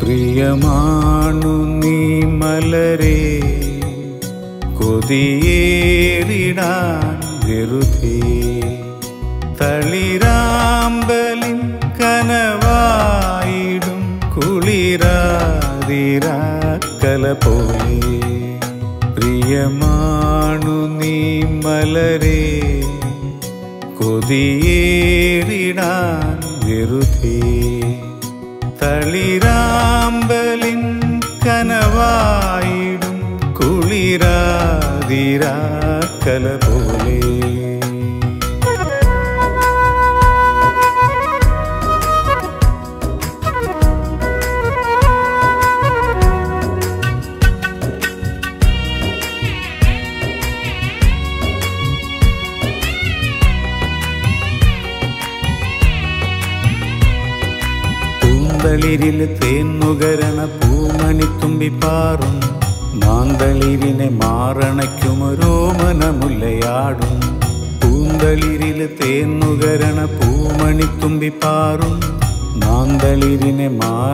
പ്രിയമാണു നീ മലരെ കൊതിയേറിടാൻ വെറുതെ തളിരാമ്പലിൻ കനവായിടും കുളിരാതിരാക്കല പോലെ പ്രിയമാണു നീ മലരെ കൊതിയേറിടാൻ വെറുതെ തളിരാമ്പലിൻ കനവായിടും കുളിരാതിരാക്കല പോലെ പൂന്തളിരിൽ തേന്നുകരണ പൂമണിത്തുമ്പി പാറും മാന്തളിരിനെ മാറണയ്ക്കുമൊരോമനമുല്ലയാടും പൂന്തളിരിൽ തേന്നുകരണ പൂമണിത്തുമ്പി പാറും മാന്തളിരിനെ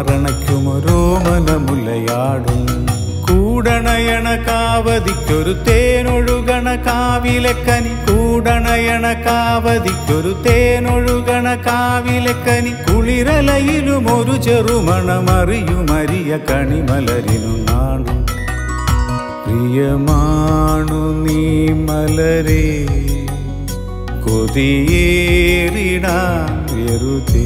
മാറണയ്ക്കുമൊരോമനമുല്ലയാടും കൂടണയണ കാവതിക്കൊരു തേനൊഴുകണ കാവിലക്കനി കൂടണയണ കാവതിക്കൊരു തേനൊഴുകണ കാവിലക്കനി കുളിരലയിലും ഒരു ചെറുമണമറിയുമരിയ കണിമലരിനു നാടും പ്രിയമാണു നീ മലരെ കൊതിയേറിടാൻ വെറുതേ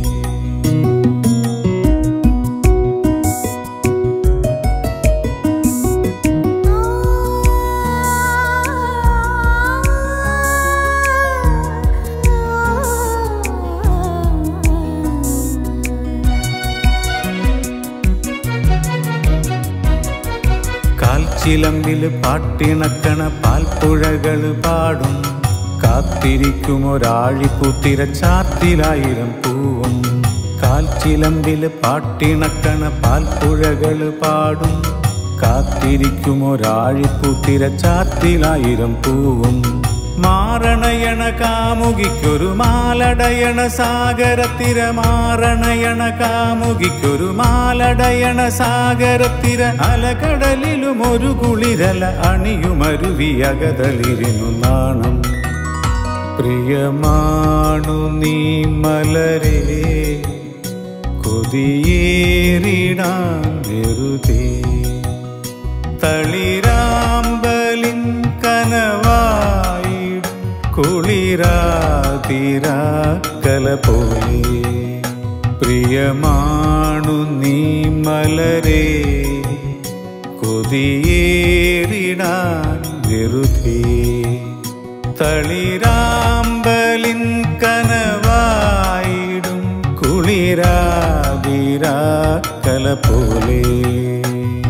കാൽച്ചിലമ്പില് പാട്ടിണക്കണ പാൽപ്പുഴകള് പാടും കാത്തിരിക്കുമൊരാഴിപ്പൂത്തിര ചാത്തിലായിരം പൂവും കാൽച്ചിലമ്പില് പാട്ടിണക്കണ പാൽപ്പുഴകള് പാടും കാത്തിരിക്കുമൊരാഴിപ്പൂത്തിര ചാത്തിലായിരം പൂവും മാരണയണ കാമുകിക്കൊരു മാലടയണ സാഗരത്തിര മാരണയണ കാമുകിക്കൊരു മാലടയണ സാഗരത്തിര അലകടലിലും ഒരു കുളിരല അണിയുമരുവിയകതളിരിനു നാണം പ്രിയമാണു നീ മലരെ കൊതിയേറിടാൻ വെറുതേ തളിരാമ്പലിൻ കനവായിടും കുളിരാതിരാക്കല പോലെ പ്രിയമാണു നീ മലരെ കൊതിയേറിടാൻ വെറുതേ തളിരാമ്പലിൻ കനവായിടും കുളിരാതിരാക്കല പോലെ